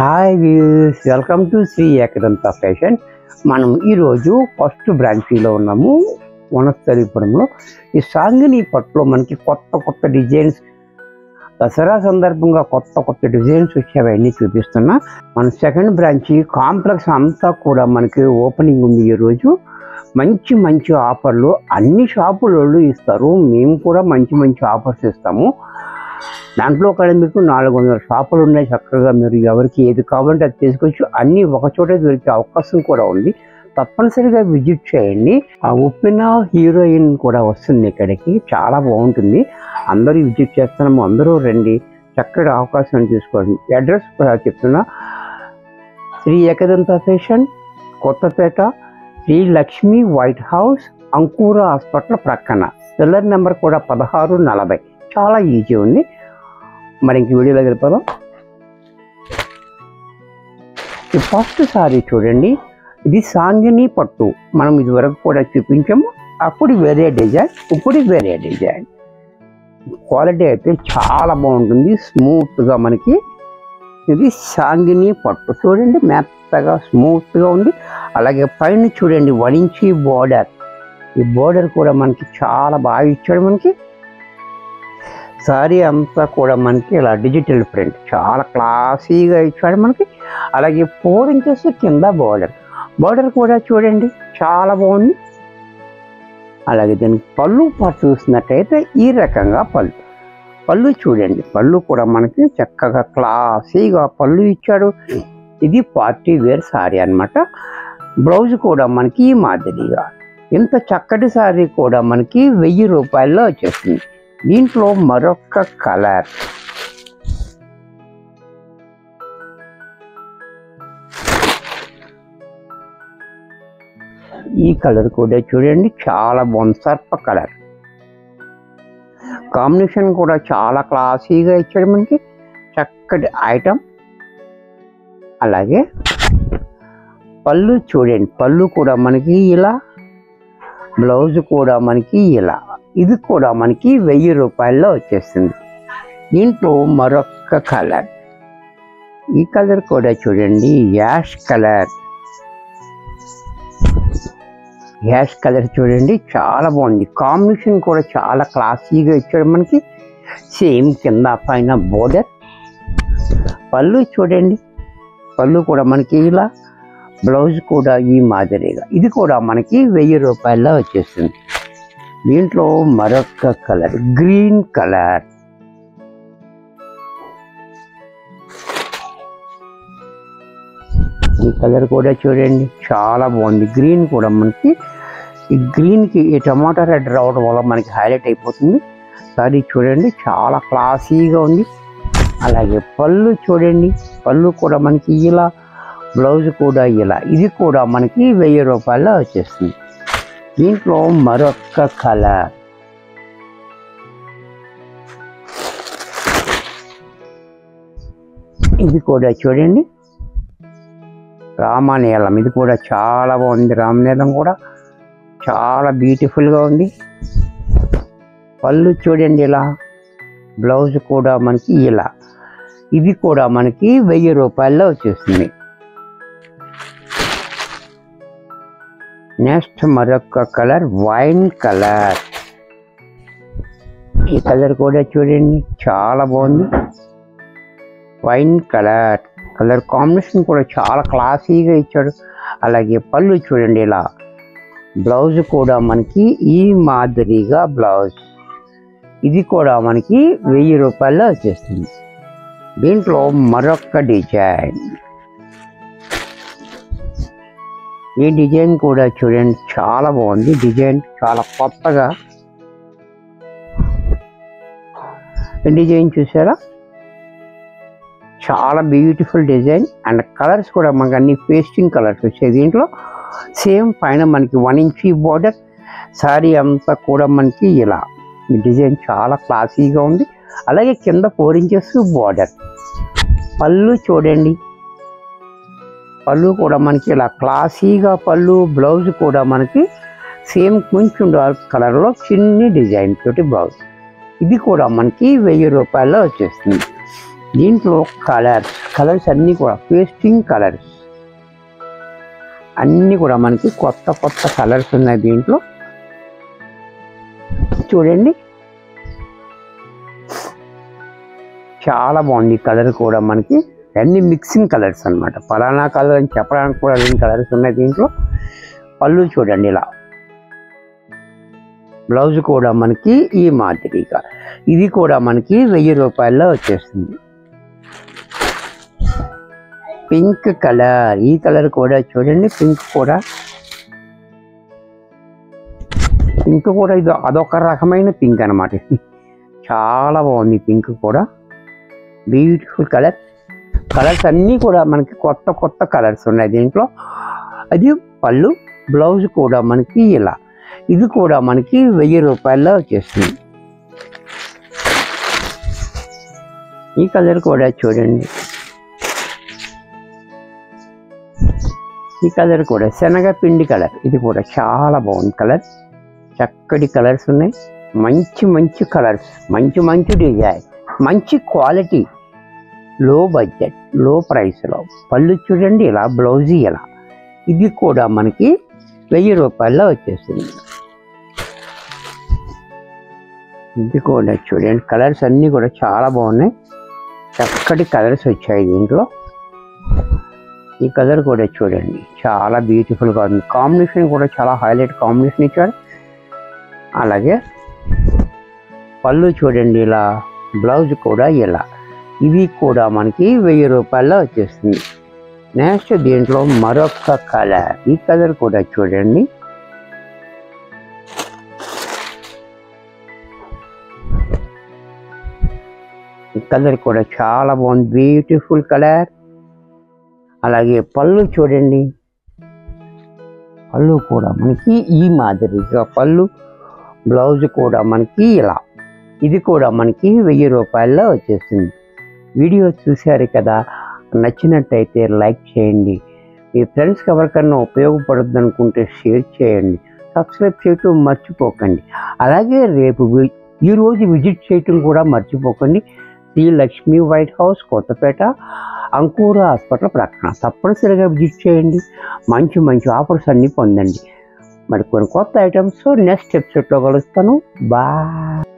hi views welcome to Shri Ekadanta fashion మనం ఈరోజు first బ్రాంచీలో ఉన్నాము వనస్థలిపురంలో ఈ సాంగిని పట్టులో మనకి కొత్త కొత్త డిజైన్స్ దసరా సందర్భంగా కొత్త కొత్త డిజైన్స్ వచ్చేవి అన్నీ చూపిస్తున్నా మన సెకండ్ బ్రాంచ్ కాంప్లెక్స్ అంతా కూడా మనకి ఓపెనింగ్ ఉంది ఈరోజు మంచి మంచి ఆఫర్లు అన్ని షాపులలో ఇస్తారు మేము కూడా మంచి మంచి ఆఫర్స్ ఇస్తాము దాంట్లో కూడా మీకు నాలుగు వందల షాపులు ఉన్నాయి చక్కగా మీరు ఎవరికి ఏది కావాలంటే అది తీసుకొచ్చి అన్నీ ఒక చోటే దొరికే అవకాశం కూడా ఉంది తప్పనిసరిగా విజిట్ చేయండి ఆ ఉప్పిన హీరోయిన్ కూడా వస్తుంది ఇక్కడికి చాలా బాగుంటుంది అందరూ విజిట్ చేస్తున్నాము అందరూ రండి చక్కటి అవకాశం తీసుకోండి అడ్రస్ కూడా చెప్తున్నా Shri Ekadanta fashion Kothapeta Shri Lakshmi white house Ankura hospital ప్రక్కన పిల్లర్ నెంబర్ కూడా పదహారు నలభై చాలా ఈజీ ఉంది మరి ఇంక వీడియోలోకి వెళ్ళిపోదాం ఈ ఫస్ట్ సారీ చూడండి ఇది సాంగిని పట్టు మనం ఇది వరకు కూడా చూపించాము అప్పుడు వేరే డిజైన్ ఇప్పుడు వేరే డిజైన్ క్వాలిటీ అయితే చాలా బాగుంటుంది స్మూత్గా మనకి ఇది సాంగిని పట్టు చూడండి మెత్తగా స్మూత్గా ఉంది అలాగే పైన చూడండి వన్ ఇంచి బోర్డర్ ఈ బోర్డర్ కూడా మనకి చాలా బాగా ఇచ్చాడు మనకి సారీ అంతా కూడా మనకి ఇలా డిజిటల్ ప్రింట్ చాలా క్లాసీగా ఇచ్చాడు మనకి అలాగే ఫోర్ ఇంచెస్ కింద బోర్డర్ బోర్డర్ కూడా చూడండి చాలా బాగుంది అలాగే దీనికి పళ్ళు పాటు చూసినట్టయితే ఈ రకంగా పళ్ళు పళ్ళు చూడండి పళ్ళు కూడా మనకి చక్కగా క్లాసీగా పళ్ళు ఇచ్చాడు ఇది పార్టీ వేర్ సారీ అన్నమాట బ్లౌజ్ కూడా మనకి ఈ మాదిరిగా ఇంత చక్కటి సారీ కూడా మనకి వెయ్యి రూపాయల్లో వచ్చేస్తుంది దీంట్లో మరొక కలర్ ఈ కలర్ కూడా చూడండి చాలా బాగుంది సర్ప కలర్ కాంబినేషన్ కూడా చాలా క్లాసీగా ఇచ్చాడు మనకి చక్కటి ఐటమ్ అలాగే పళ్ళు చూడండి పళ్ళు కూడా మనకి ఇలా బ్లౌజ్ కూడా మనకి ఇలా ఇది కూడా మనకి వెయ్యి రూపాయల్లో వచ్చేస్తుంది దీంట్లో మరొక కలర్ ఈ కలర్ కూడా చూడండి యాష్ కలర్ యాష్ కలర్ చూడండి చాలా బాగుంది కాంబినేషన్ కూడా చాలా క్లాసీగా ఇచ్చాడు మనకి సేమ్ కింద పైన బోర్డర్ పళ్ళు చూడండి పళ్ళు కూడా మనకి ఇలా బ్లౌజ్ కూడా ఈ మాదిరిగా ఇది కూడా మనకి వెయ్యి రూపాయల్లో వచ్చేస్తుంది దీంట్లో మరొక కలర్ గ్రీన్ కలర్ ఈ కలర్ కూడా చూడండి చాలా బాగుంది గ్రీన్ కూడా మనకి ఈ గ్రీన్కి ఈ టమాటా రెడ్ రావడం వల్ల మనకి హైలైట్ అయిపోతుంది సారీ చూడండి చాలా క్లాసీగా ఉంది అలాగే పళ్ళు చూడండి పళ్ళు కూడా మనకి ఇలా బ్లౌజ్ కూడా ఇలా ఇది కూడా మనకి వెయ్యి రూపాయల్లో వచ్చేస్తుంది దీంట్లో మరొక కలర్ ఇది కూడా చూడండి రామనీలం ఇది కూడా చాలా బాగుంది రామనీలం కూడా చాలా బ్యూటిఫుల్గా ఉంది పళ్ళు చూడండి ఇలా బ్లౌజ్ కూడా మనకి ఇలా ఇది కూడా మనకి వెయ్యి రూపాయల్లో వచ్చేస్తుంది నెక్స్ట్ మరొక కలర్ వైన్ కలర్ ఈ కలర్ కూడా చూడండి చాలా బాగుంది వైన్ కలర్ కలర్ కాంబినేషన్ కూడా చాలా క్లాసీగా ఇచ్చాడు అలాగే పళ్ళు చూడండి ఇలా బ్లౌజ్ కూడా మనకి ఈ మాదిరిగా బ్లౌజ్ ఇది కూడా మనకి వెయ్యి రూపాయల్లో వచ్చేస్తుంది దీంట్లో మరొక డిజైన్ ఈ డిజైన్ కూడా చూడండి చాలా బాగుంది డిజైన్ చాలా కొత్తగా ఈ డిజైన్ చూసారా చాలా బ్యూటిఫుల్ డిజైన్ అండ్ కలర్స్ కూడా మనకి అన్ని పేస్టింగ్ కలర్స్ వచ్చాయి దీంట్లో సేమ్ పైన మనకి వన్ ఇంచ్ బార్డర్ సారీ అంతా కూడా మనకి ఇలా ఈ డిజైన్ చాలా క్లాసీగా ఉంది అలాగే కింద ఫోర్ ఇంచెస్ బార్డర్ పళ్ళు చూడండి పళ్ళు కూడా మనకి ఇలా క్లాసీగా పళ్ళు బ్లౌజ్ కూడా మనకి సేమ్ కొంచెం డార్క్ కలర్లో చిన్ని డిజైన్ తోటి బ్లౌజ్ ఇది కూడా మనకి వెయ్యి రూపాయల్లో వచ్చేస్తుంది దీంట్లో కలర్స్ కలర్స్ అన్నీ కూడా పేస్టింగ్ కలర్స్ అన్నీ కూడా మనకి కొత్త కొత్త కలర్స్ ఉన్నాయి దీంట్లో చూడండి చాలా బాగుంది కలర్ కూడా మనకి అన్ని మిక్సింగ్ కలర్స్ అన్నమాట ఫలానా కలర్ అని చెప్పడానికి కూడా రెండు కలర్స్ ఉన్నాయి దీంట్లో పళ్ళు చూడండి ఇలా బ్లౌజ్ కూడా మనకి ఈ మాదిరిగా ఇది కూడా మనకి వెయ్యి రూపాయల్లో వచ్చేస్తుంది పింక్ కలర్ ఈ కలర్ కూడా చూడండి పింక్ కూడా పింక్ కూడా ఇది అదొక రకమైన పింక్ అనమాట చాలా బాగుంది పింక్ కూడా బ్యూటిఫుల్ కలర్ కలర్స్ అన్నీ కూడా మనకి కొత్త కొత్త కలర్స్ ఉన్నాయి దీంట్లో అది పళ్ళు బ్లౌజ్ కూడా మనకి ఇలా ఇది కూడా మనకి వెయ్యి రూపాయల్లో వచ్చేస్తుంది ఈ కలర్ కూడా చూడండి ఈ కలర్ కూడా శనగపిండి కలర్ ఇది కూడా చాలా బాగుంది కలర్ చక్కటి కలర్స్ ఉన్నాయి మంచి మంచి కలర్స్ మంచి మంచి డిజైన్ మంచి క్వాలిటీ లో బడ్జెట్ లో ప్రైస్లో పళ్ళు చూడండి ఇలా బ్లౌజ్ ఇలా ఇది కూడా మనకి వెయ్యి రూపాయల్లో వచ్చేస్తుంది ఇది కూడా చూడండి కలర్స్ అన్నీ కూడా చాలా బాగున్నాయి చక్కటి కలర్స్ వచ్చాయి దీంట్లో ఈ కలర్ కూడా చూడండి చాలా బ్యూటిఫుల్గా ఉంది కాంబినేషన్ కూడా చాలా హైలైట్ కాంబినేషన్ ఇచ్చారు అలాగే పళ్ళు చూడండి ఇలా బ్లౌజ్ కూడా ఇలా ఇవి కూడా మనకి వెయ్యి రూపాయల్లో వచ్చేస్తుంది నెక్స్ట్ దీంట్లో మరొక కలర్ ఈ కలర్ కూడా చూడండి ఈ కలర్ కూడా చాలా బాగుంది బ్యూటిఫుల్ కలర్ అలాగే పళ్ళు చూడండి పళ్ళు కూడా మనకి ఈ మాదిరిగా పళ్ళు బ్లౌజ్ కూడా మనకి ఇలా ఇది కూడా మనకి వెయ్యి రూపాయల్లో వచ్చేసింది వీడియో చూశారు కదా నచ్చినట్టయితే లైక్ చేయండి మీ ఫ్రెండ్స్కి ఎవరికన్నా ఉపయోగపడుతుంది అనుకుంటే షేర్ చేయండి సబ్స్క్రైబ్ చేయటం మర్చిపోకండి అలాగే రేపు వి- ఈ రోజు విజిట్ చేయటం కూడా మర్చిపోకండి Shri Lakshmi white house Kothapeta Ankura hospital ప్రక్కన తప్పనిసరిగా విజిట్ చేయండి మంచి మంచి ఆఫర్స్ అన్నీ పొందండి మరి కొన్ని కొత్త ఐటమ్స్ నెక్స్ట్ ఎపిసోడ్లో కలుస్తాను బాయ్